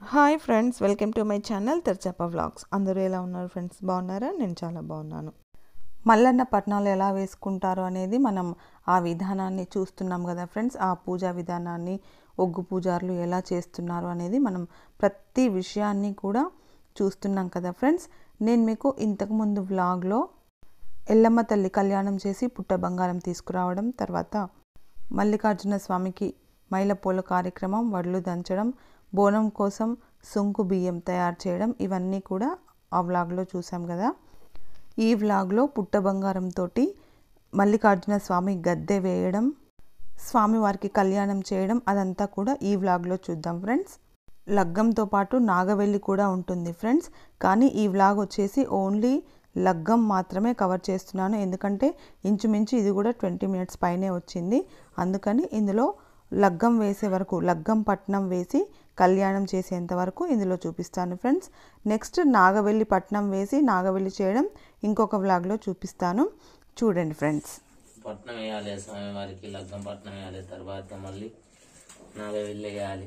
Hi friends welcome to my channel తెరచప్ప vlogs అందరూ ఎలా ఉన్నారు ఫ్రెండ్స్ బాగున్నారా నేను చాలా బాగున్నాను మల్లన్న పట్నాలు ఎలా వేసుకుంటారు అనేది మనం ఆ విధానాన్ని చూస్తున్నాం కదా ఫ్రెండ్స్ ఆ పూజా విధానాన్ని ఒగ్గు పూజారులు ఎలా చేస్తున్నారు అనేది మనం ప్రతి విషయాన్ని కూడా చూస్తున్నాం కదా ఫ్రెండ్స్ నేను మీకు ఇంతకుముందు వ్లాగ్లో ఎల్లమ్మ తల్లి కళ్యాణం చేసి పుట్ట బంగారం తీసుకురావడం తర్వాత మల్లికార్జున స్వామికి మైలపూల కార్యక్రమం వడ్లు దంచడం బోనం కోసం సుంకు బియ్యం తయారు చేయడం ఇవన్నీ కూడా ఆ వ్లాగ్లో చూసాం కదా ఈ వ్లాగ్లో పుట్ట బంగారంతో మల్లికార్జున స్వామి గద్దె వేయడం స్వామివారికి కళ్యాణం చేయడం అదంతా కూడా ఈ వ్లాగ్లో చూద్దాం ఫ్రెండ్స్ లగ్గంతో పాటు నాగవెల్లి కూడా ఉంటుంది ఫ్రెండ్స్ కానీ ఈ వ్లాగ్ వచ్చేసి ఓన్లీ లగ్గం మాత్రమే కవర్ చేస్తున్నాను ఎందుకంటే ఇంచుమించు ఇది కూడా ట్వంటీ మినిట్స్ పైనే వచ్చింది అందుకని ఇందులో లగ్గం వేసే వరకు లగ్గం పట్నం వేసి కళ్యాణం చేసేంత వరకు ఇందులో చూపిస్తాను ఫ్రెండ్స్ నెక్స్ట్ నాగవెల్లి పట్నం వేసి నాగవెల్లి చేయడం ఇంకొక వ్లాగ్లో చూపిస్తాను చూడండి ఫ్రెండ్స్ పట్నం వేయాలి స్వామివారికి లగ్గం పట్నం వేయాలి తర్వాత మళ్ళీ నాగవెల్లి వేయాలి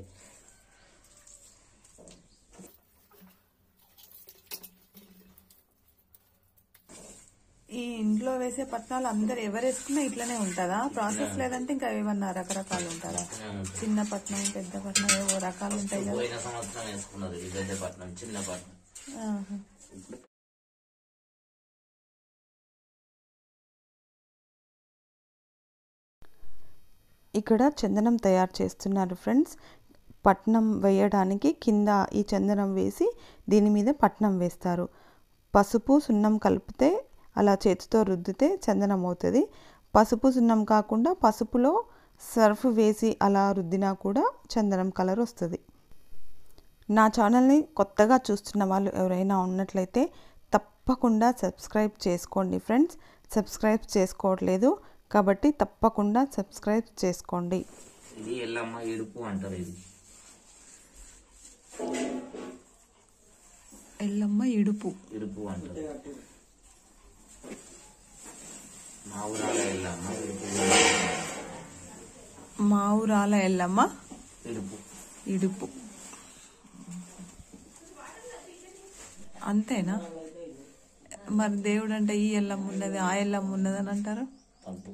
ఈ ఇంట్లో వేసే పట్నాలు అందరు ఎవరు వేసుకున్నా ఇట్లనే ఉంటుందా ప్రాసెస్ లేదంటే ఇంకా ఏమన్నా రకరకాలు ఉంటుందా చిన్న పట్నం పెద్ద పట్నం ఏవో రకాలు ఉంటాయి కదా పోయిన సంవత్సరం వేసుకున్నారు ఈ పెద్ద పట్నం చిన్న పట్నం ఆహా. ఇక్కడ చందనం తయారు చేస్తున్నారు ఫ్రెండ్స్ పట్నం వేయడానికి కింద ఈ చందనం వేసి దీని మీద పట్నం వేస్తారు పసుపు సున్నం కలిపితే అలా చేతితో రుద్దితే చందనం అవుతుంది పసుపు సున్నం కాకుండా పసుపులో సర్ఫ్ వేసి అలా రుద్దినా కూడా చందనం కలర్ వస్తుంది నా ఛానల్ని కొత్తగా చూస్తున్న వాళ్ళు ఎవరైనా ఉన్నట్లయితే తప్పకుండా సబ్స్క్రైబ్ చేసుకోండి ఫ్రెండ్స్ సబ్స్క్రైబ్ చేసుకోవట్లేదు కాబట్టి తప్పకుండా సబ్స్క్రైబ్ చేసుకోండి ఇది ఎల్లమ్మ ఇడుపు అంటారు ఇది ఎల్లమ్మ ఇడుపు ఇడుపు అంటారు మా ఊరాల ఎల్లమ్మ ఇడుపు మా ఊరాల ఎల్లమ్మ ఇడుపు ఇడుపు అంతేనా మరి దేవుడు అంటే ఈ ఎల్లమ్మ ఉన్నది ఆ ఎల్లమ్మ ఉన్నది అని అంటారు తప్పు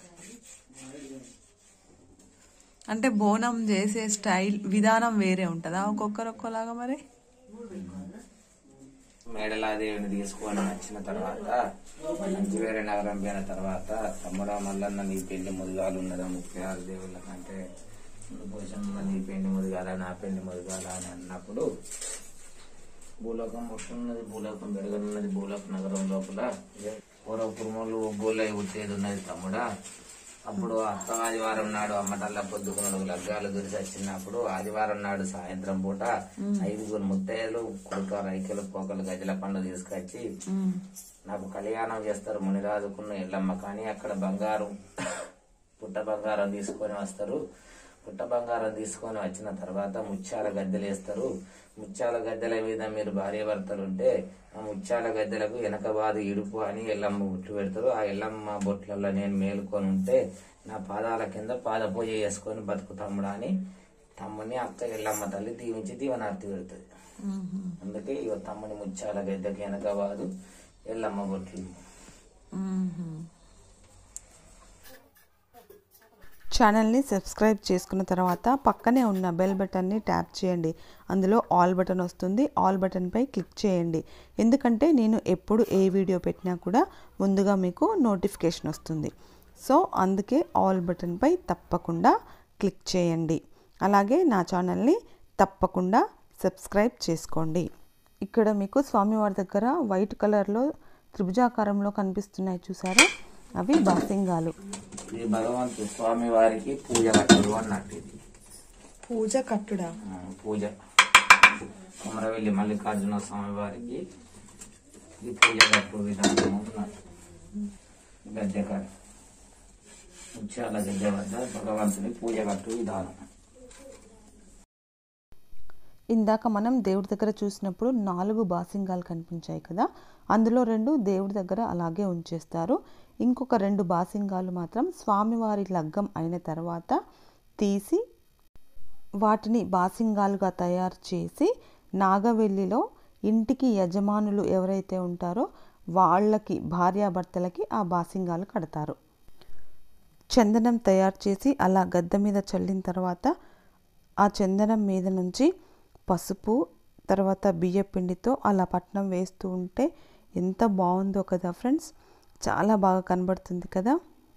అంటే బోనం చేసే స్టైల్ విధానం వేరే ఉంటుందా ఒక్కొక్కరు ఒక్కోలాగా మరి మేడలాదేవిని తీసుకొని వచ్చిన తర్వాత మంచివేరే నగరం పోయిన తర్వాత తమ్ముడా మల్లన్న నీ పెళ్లి ముదిగాలు ఉన్నదా ముప్పై ఆరు దేవుళ్ళ కంటే పోషమ్మ నీ పెళ్లి ముదిగాల నా పెళ్లి ముదిగాల అని అన్నప్పుడు భూలోకం వస్తున్నది భూలోకం పెరగనున్నది భూలోక నగరం లోపల పూర్వ కురుమలు ఒగ్గోళ్ళ పుట్టేది ఉన్నది తమ్ముడా అప్పుడు అత్త ఆదివారం నాడు అమ్మటల్ల పొద్దుకున్నాడు లగ్గాలు గురించి వచ్చినప్పుడు ఆదివారం నాడు సాయంత్రం పూట ఐదుగురు ముత్తయ్యలు కొడుక రైతులు పోకలు గజల పండు తీసుకొచ్చి నాకు కళ్యాణం చేస్తారు మునిరాజుకున్న ఎల్లమ్మ కానీ అక్కడ బంగారం పుట్ట బంగారం తీసుకొని వస్తారు పుట్ట బంగారం తీసుకొని వచ్చిన తర్వాత ముత్యాల గద్దెలు వేస్తారు ముత్యాల గద్దెల మీద మీరు భార్య భర్తలు ఉంటే ఆ ముత్యాల గద్దెలకు వెనక బాదు ఇడుపు అని ఎల్లమ్మ బొట్లు పెడతారు ఆ ఎల్లమ్మ బొట్లలో నేను మేలుకొని ఉంటే నా పాదాల కింద పాద పూజ చేసుకొని బతుకు తమ్ముడా అని తమ్ముని అక్క ఎల్లమ్మ తల్లి దీవించి దీవనార్తి పెడుతుంది అందుకే ఇక తమ్ముని ముత్యాల గద్దెకి వెనక బాదు ఎల్లమ్మ బొట్లు ఛానల్ని సబ్స్క్రైబ్ చేసుకున్న తర్వాత పక్కనే ఉన్న బెల్ బటన్ని ట్యాప్ చేయండి అందులో ఆల్ బటన్ వస్తుంది ఆల్ బటన్పై క్లిక్ చేయండి ఎందుకంటే నేను ఎప్పుడు ఏ వీడియో పెట్టినా కూడా ముందుగా మీకు నోటిఫికేషన్ వస్తుంది సో అందుకే ఆల్ బటన్పై తప్పకుండా క్లిక్ చేయండి అలాగే నా ఛానల్ని తప్పకుండా సబ్స్క్రైబ్ చేసుకోండి ఇక్కడ మీకు స్వామివారి దగ్గర వైట్ కలర్లో త్రిభుజాకారంలో కనిపిస్తున్నాయి చూసారా అవి బాసింగాలు ఇది భగవంతు స్వామి వారికి పూజ కట్టడు అన్నట్టు ఇది పూజ కట్టుడా ఆ, పూజ కుమరవెల్లి మల్లికార్జున స్వామి వారికి ఇది పూజ కట్టు విధానం అన్నట్టు గద్దె కట్ట ముత్యాల గద్దె వద్ద భగవంతుని పూజ కట్టు విధానం ఇందాక మనం దేవుడి దగ్గర చూసినప్పుడు నాలుగు బాసింగాలు కనిపించాయి కదా అందులో రెండు దేవుడి దగ్గర అలాగే ఉంచేస్తారు ఇంకొక రెండు బాసింగాలు మాత్రం స్వామివారి లగ్గం అయిన తర్వాత తీసి వాటిని బాసింగాలుగా తయారు చేసి నాగవెల్లిలో ఇంటికి యజమానులు ఎవరైతే ఉంటారో వాళ్ళకి భార్యాభర్తలకి ఆ బాసింగాలు కడతారు చందనం తయారు చేసి అలా గద్ద మీద చల్లిన తర్వాత ఆ చందనం మీద నుంచి పసుపు తర్వాత బియ్య పిండితో అలా పట్నం వేస్తూ ఉంటే ఎంత బాగుందో కదా ఫ్రెండ్స్ చాలా బాగా కనబడుతుంది కదా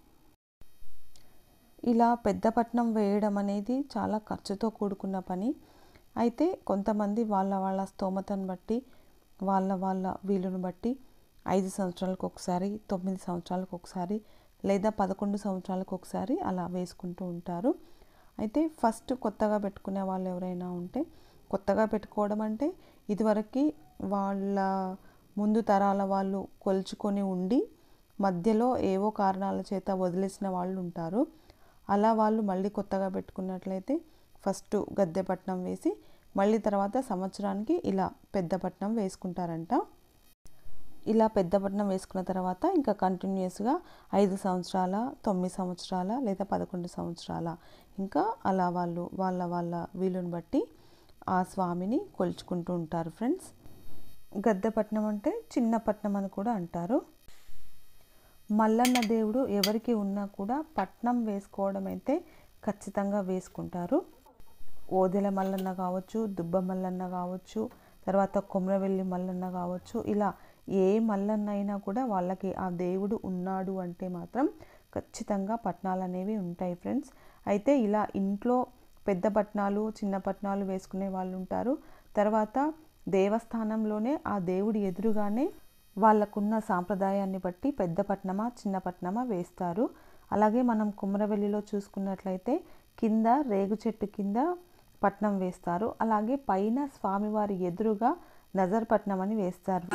ఇలా పెద్ద పట్నం వేయడం అనేది చాలా ఖర్చుతో కూడుకున్న పని అయితే కొంతమంది వాళ్ళ వాళ్ళ స్తోమతను బట్టి వాళ్ళ వాళ్ళ వీలును బట్టి ఐదు సంవత్సరాలకు ఒకసారి తొమ్మిది సంవత్సరాలకు ఒకసారి లేదా పదకొండు సంవత్సరాలకు ఒకసారి అలా వేసుకుంటూ ఉంటారు అయితే ఫస్ట్ కొత్తగా పెట్టుకునే వాళ్ళు ఎవరైనా ఉంటే కొత్తగా పెట్టుకోవడం అంటే ఇదివరకు వాళ్ళ ముందు తరాల వాళ్ళు కొలుచుకొని ఉండి మధ్యలో ఏవో కారణాల చేత వదిలేసిన వాళ్ళు ఉంటారు అలా వాళ్ళు మళ్ళీ కొత్తగా పెట్టుకున్నట్లయితే ఫస్ట్ గద్దె పట్నం వేసి మళ్ళీ తర్వాత సంవత్సరానికి ఇలా పెద్ద పట్నం వేసుకుంటారంట ఇలా పెద్ద పట్నం వేసుకున్న తర్వాత ఇంకా కంటిన్యూస్గా ఐదు సంవత్సరాల తొమ్మిది సంవత్సరాల లేదా పదకొండు సంవత్సరాల ఇంకా అలా వాళ్ళు వాళ్ళ వాళ్ళ వీలుని బట్టి ఆ స్వామిని కొలుచుకుంటూ ఉంటారు ఫ్రెండ్స్ గద్దె పట్నం అంటే చిన్న పట్నం అని కూడా అంటారు మల్లన్న దేవుడు ఎవరికి ఉన్నా కూడా పట్నం వేసుకోవడం అయితే ఖచ్చితంగా వేసుకుంటారు ఓదెల మల్లన్న కావచ్చు దుబ్బ మల్లన్న కావచ్చు తర్వాత కొమరవెల్లి మల్లన్న కావచ్చు ఇలా ఏ మల్లన్న అయినా కూడా వాళ్ళకి ఆ దేవుడు ఉన్నాడు అంటే మాత్రం ఖచ్చితంగా పట్నాలు అనేవి ఉంటాయి ఫ్రెండ్స్ అయితే ఇలా ఇంట్లో పెద్ద పట్నాలు చిన్న పట్నాలు వేసుకునే వాళ్ళు ఉంటారు తర్వాత దేవస్థానంలోనే ఆ దేవుడి ఎదురుగానే వాళ్ళకున్న సాంప్రదాయాన్ని బట్టి పెద్ద పట్నమా చిన్న పట్నమా వేస్తారు అలాగే మనం కుమరవెల్లిలో చూసుకున్నట్లయితే కింద రేగు చెట్టు కింద పట్నం వేస్తారు అలాగే పైన స్వామివారి ఎదురుగా నజర్ పట్నం అని వేస్తారు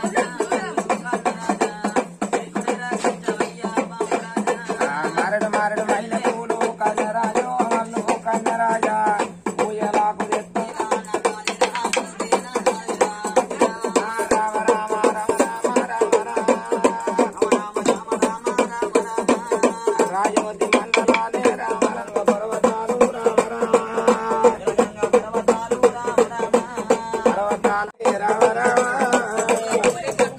మారడు మారడు మైల పూలు కన్నరాజు మల్లు కన్నరాజా ఊయలాకు తెత్తు రామ రామ రామ రామ రామ రామ రాజవతి మండలాలే రామ రంగ పర్వతాలు రామ రామ పర్వతాలే రామ రామ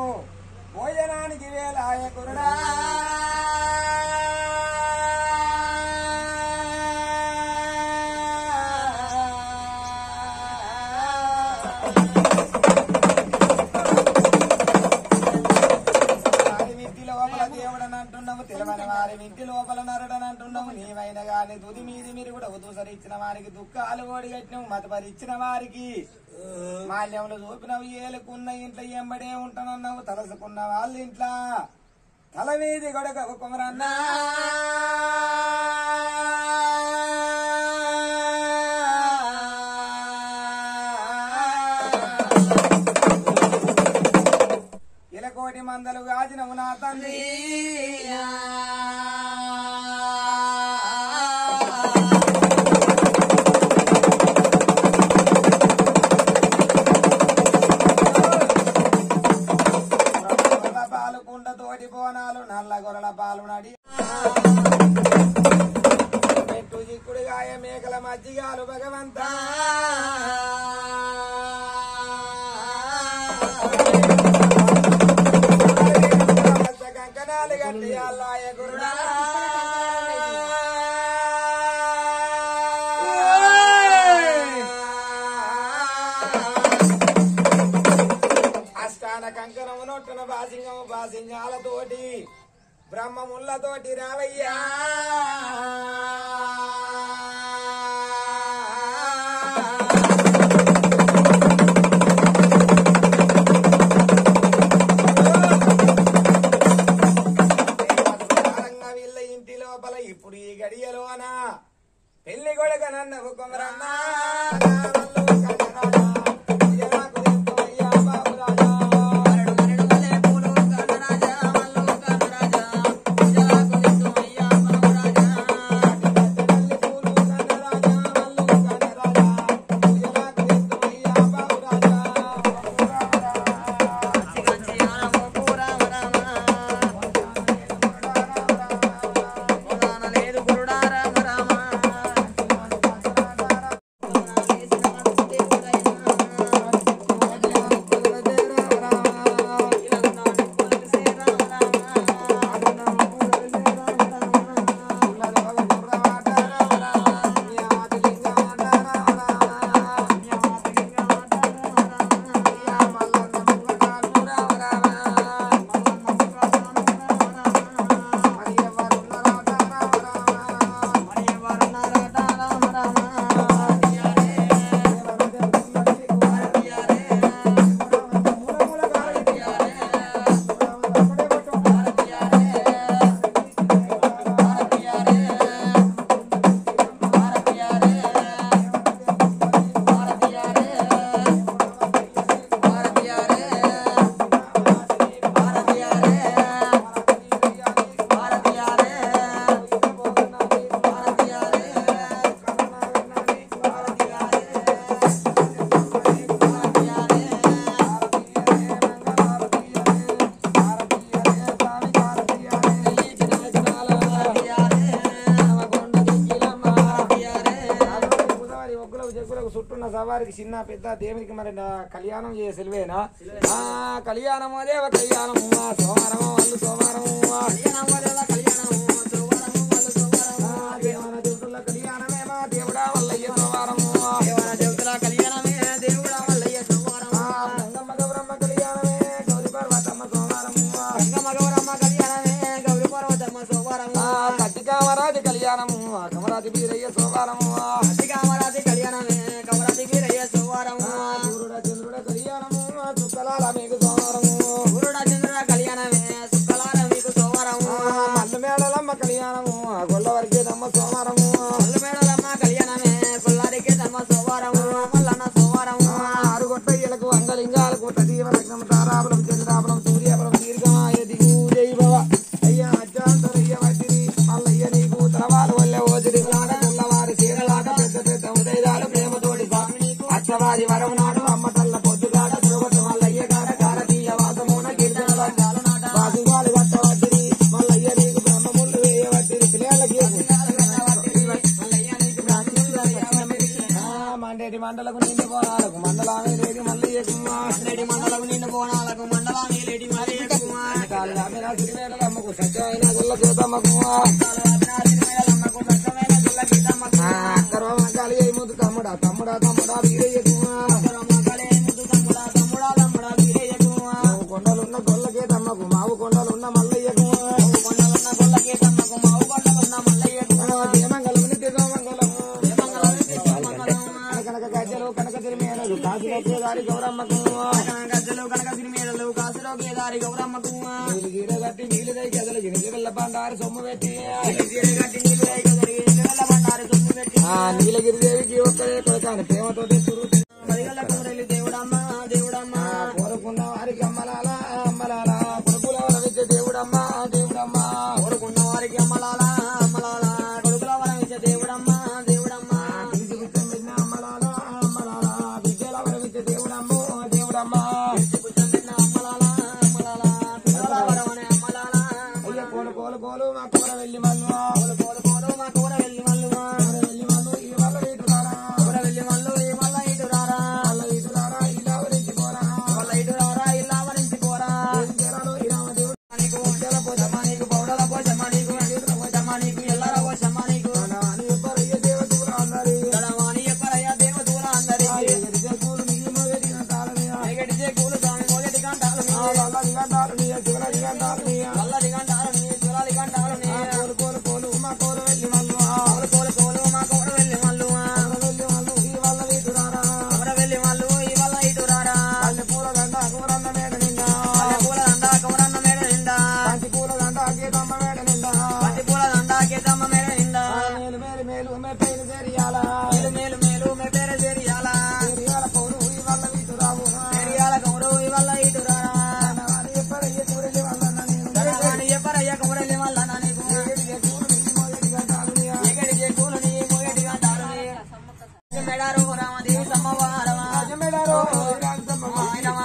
భోజనానికి వేలాయ కురుడా వారి వింటి లోపల దేవుడని అంటున్నాము తెలవని వారి వింటి లోపల నరుడని అంటున్నాము నీవైన గాని తుది మీది మీరు కూడా ఉదూసరిచ్చిన వారికి దుఃఖాలు ఓడిగట్టినాము మతపరిచ్చిన వారికి మాల్యములు చూపినవి ఏలుకున్న ఇంట్లో ఎంబడే ఉంటానన్నావు తలసుకున్న వాళ్ళ ఇంట్లో తల మీది గొడక కుమరన్నా ఇలకోటి మందలు గాజినవు నా తండ్రి గొర్రెల పాలు కుండ తోటి బోనాలు నల్ల గొర్రెల పాలు నడి పెట్టు చిక్కుడుగాయ మేకల మజ్జిగాలు భగవంతా కంకణాలు గట్టి అల్లాయ గురుడా అష్టాన కంకణము నొట్టున బాసింగము బాసింగాలతోటి బ్రహ్మముళ్ళతోటి రావయ్యా దేవతారంగా వీళ్ళ ఇంటి లోపల ఇప్పుడు ఈ గడియలోన పెళ్లి కొడుక నన్నవు కొమరన్నా చుట్టున్న సవారికి చిన్న పెద్ద దేవునికి మరి నా కళ్యాణం చేయ సెలవేనా ఆ కళ్యాణము దేవ కళ్యాణము ఆ సోమవారము వాళ్ళు సోమవారము ఆ దేవన దేవుడుల కళ్యాణమే మా దేవుడా వల్లయ్య సోమవారము ఆ గంగమ్మ గౌరమ్మ కళ్యాణమే గౌరి పర్వతమ్మ సోమవారము ఆ కట్టికామరాజు కళ్యాణము ఆ కమరాజు వీరయ్య సోమవారము ఆ సూర్యుడ చంద్రుడ కళ్యాణము ఆ చుక్కలాల మీకు సోమవారము ఆ మల్లు మేడలమ్మ కళ్యాణము ఆ గొల్ల వరకేదమ్మ సోమవారము ఆ ఆరుగొట్టయ్యలకు అంగలింగాలకు తదీవ లగ్నం తారాబలం చంద్రాబలం సూర్యాబలం దీర్ఘమాయ దిగు జైభవ అయ్యా అజ్జాంతరయ్య వదిరి మల్లయ్య నీకు తలవాలు వల్ల ఓదిరి లాగా తెల్లవారి చీరలాట పెద్ద పెద్ద ఉదయదాలు ప్రేమతోటి స్వామిని అచ్చవారి వరం నాడు అమ్మ తల్ల పొద్దుగాడ తిరుపతి మల్లయ్య గాడ కారతీయ వాసమున కీర్తన వాసుగాలు గట్ట వదిరి మల్లయ్య నీకు బ్రహ్మముళ్ళు వేయవద్దిరి పిల్లలకి ఆ మండేటి మండలకు నిండి పోనాలకు మండలామే లేడి మల్లయ్యకు మండలం నిండు బోనాలకు మండలాన్ని లేటి మరి సిరిమేడలమ్మకు సత్యమైన గుల్ల చేతమ్మకు అక్కరమ్మ అయ్యి ముందు తమ్ముడా తమ్ముడా తమ్ముడా వీరయ్యకు మావు కొండలున్న గొల్లకే తమ్మకు మావు కొండలున్న మల్లయ్యకు దేమంగళముని దిగమంగళము కనక గజ్జలు కనక తిరిమేనలు కాశీలో దారి గౌరమ్మకు నీళ్ళు గీడ కట్టి నీళ్ళు దై గదలు గిరిజల బండారి సొమ్ము పెట్టి ఆ నీలగిరిదేవికి ఒక్కడే కొడతాను ప్రేమతోటి సురు కోరుకున్న వారికి అమ్మలాలా అమ్మలాలా కొడుకుల వరవిచ్చే దేవుడమ్మా దేవుడమ్మా కోరుకున్న వారికి అమ్మలాలా అమ్మలాలా కొడుకుల వరం ఇచ్చే దేవుడమ్మా దేవుడమ్మా తీసుకొచ్చే మిన్న అమ్మలాలా అమ్మలాలా విద్యల వరవిచ్చే దేవుడమ్మో దేవుడమ్మా కూర్చోబెట్టిన అమ్మలాలా అమ్మలాలా పిల్లల వరం అనే అమ్మలాలా అయ్య కోలు కోలు కోలు మా కూర వెళ్ళి మల్లు కోలు కోలు కోలు మా కూర వెళ్ళి మల్లుగా వెళ్ళి మల్లు ఈ వల్ల ఇటు రారా కూర వెళ్ళి మల్లు ఈ మల్ల ఇటు రారా వల్ల ఇటు రారా ఇలా వరించి పోరా మల్ల ఇటు రారా ఇలా వరించి పోరా ఏం చేరాలో ఈ రామదేవుడు నీకు ఒంటెల పోచమ్మ నీకు పౌడల పోచమ్మ నీకు చేతుల పోచమ్మ నీకు ఎల్లర పోచమ్మ నీకు అని ఎవ్వరయ్య దేవతూరా అన్నది గడవాణి ఎక్కడయ్యా దేవదూల అందరికి ఎదిగే కూలు నీ మొదటిన తాళనియా ఎగడిచే కూలు స్వామి మొదటి గంటాలు నీ వల్ల దిగంటారు నీ శివల దిగంటారు నీ వల్లది గంటాలు నీ చురాలి గంటాలు నీ కోలు కోలు కోలు మా కూర వెళ్ళి మల్లు కోలు కోలు కోలు మా కూర వెళ్ళి మల్లు వెళ్ళి మల్లు ఈ వల్ల ఇటు రారా కూర వెళ్ళి మల్లు ఈ వల్ల ఇటు రారా అల్లి పూల దండ కూరన్న మేడ నిండా పల్లె పూల దండ కౌరన్న మేడ నిండా బంతి పూల దండ గీతమ్మ మేడ నిండా పత్తి పూల దండ కేతమ్మ మేడ నిండా మేలు మేలు మేలు మే పైన చేరియాల మేలు మేలు మేలు మే పేరు చేరియాల చేరియాల పౌరు ఈ వల్ల ఇటు రావు చేరియాల కౌరు ఈ వల్ల ఇటు రారా అని ఎప్పరయ్య కూరలి వల్ల నేను గడవాణి ఎవ్వరయ్య కౌరల్లి వల్ల నీకు ఎదిగే కూలు నీ మొదటి గంటాలు నీ ఎగడిచే కూలు నీ మొగటి గంటాలు నీ మెడారు రామదేవి సమ్మవారమా రాజమేడారో రాజమ్మ ఆయనమా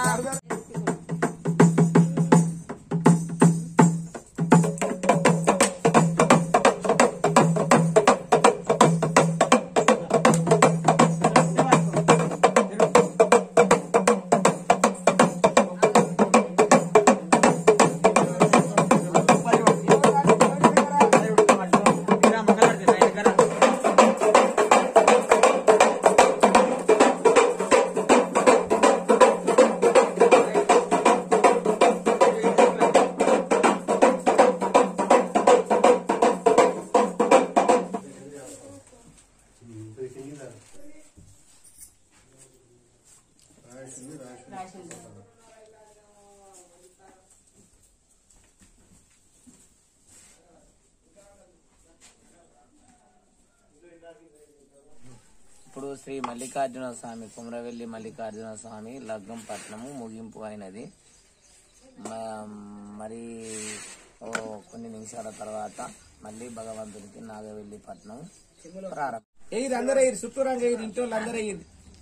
ఇప్పుడు శ్రీ మల్లికార్జున స్వామి కుమరవెల్లి మల్లికార్జున స్వామి లగ్గం పట్నము ముగింపు అయినది మ- మరి ఓ కొన్ని నిమిషాల తర్వాత మళ్ళీ భగవంతునికి నాగవెల్లి పట్నం ప్రారంభం ఎయిర్ అందరూ ఎయిర్ చుట్టూరంగా ఎయిర్ ఇంట్లో అందరూ ఎయిర్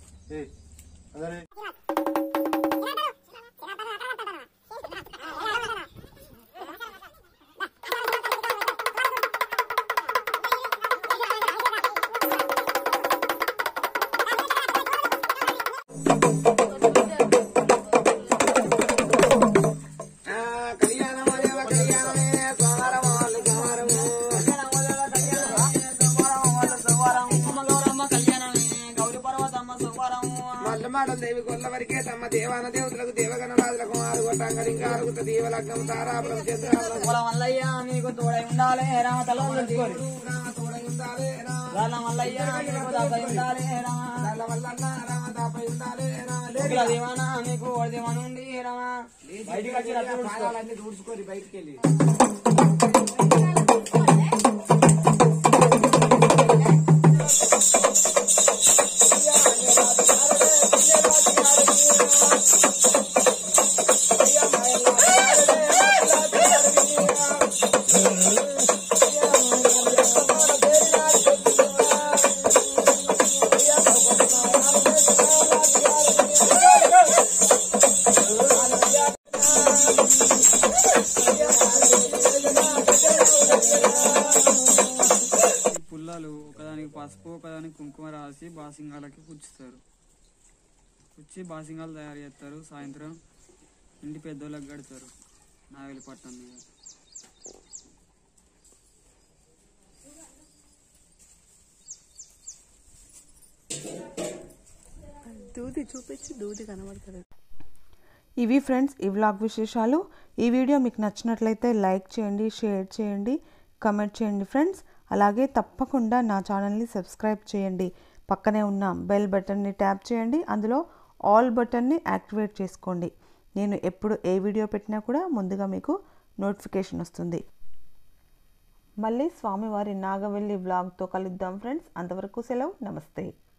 కళ్యాణమదేవ కళ్యాణమే సోమవారం వాళ్ళు సోమవారము మల్ల మాటలు దేవి కొల్ల వరకే తమ దేవాన దేవతలకు దేవగణ రాజులకు ఆరు గొట్టంగా ఇంకా అరుగుత దీవలగ్నం తారాపురం చంద్రాపురం నీకు తోడై ఉండాలి రామ తల ఉంచుకోరు తోడై ఉండాలి రామ రామ మల్లయ్య నీకు దాపై ఉండాలి రామ దాళ్ళ వల్లన్న రామ దాపై ఉండాలి రామ లేదు కుల దివానా నీకు ఓడి దివాన ఉండి రామ బయటికి వచ్చినట్టు చూసుకో. పాదాలన్నీ దూడ్చుకొని బయటికి వెళ్ళి ఈ పుల్లలు ఒకదానికి పసుపు ఒకదానికి కుంకుమ రాసి బాసింగాలకి పుచ్చుతారు పుచ్చి బాసింగాలు తయారు చేస్తారు సాయంత్రం ఇంటి పెద్దోళ్ళకి కడతారు నాగలిపట్నం మీద దూది చూపించి దూది కనబడుతుంది ఇవి ఫ్రెండ్స్ ఈ వ్లాగ్ విశేషాలు ఈ వీడియో మీకు నచ్చినట్లయితే లైక్ చేయండి షేర్ చేయండి కమెంట్ చేయండి ఫ్రెండ్స్ అలాగే తప్పకుండా నా ఛానల్ని సబ్స్క్రైబ్ చేయండి పక్కనే ఉన్న బెల్ బటన్ని ట్యాప్ చేయండి అందులో ఆల్ బటన్ని యాక్టివేట్ చేసుకోండి నేను ఎప్పుడు ఏ వీడియో పెట్టినా కూడా ముందుగా మీకు నోటిఫికేషన్ వస్తుంది మళ్ళీ స్వామివారి నాగవెల్లి వ్లాగ్తో కలుద్దాం ఫ్రెండ్స్ అంతవరకు సెలవు నమస్తే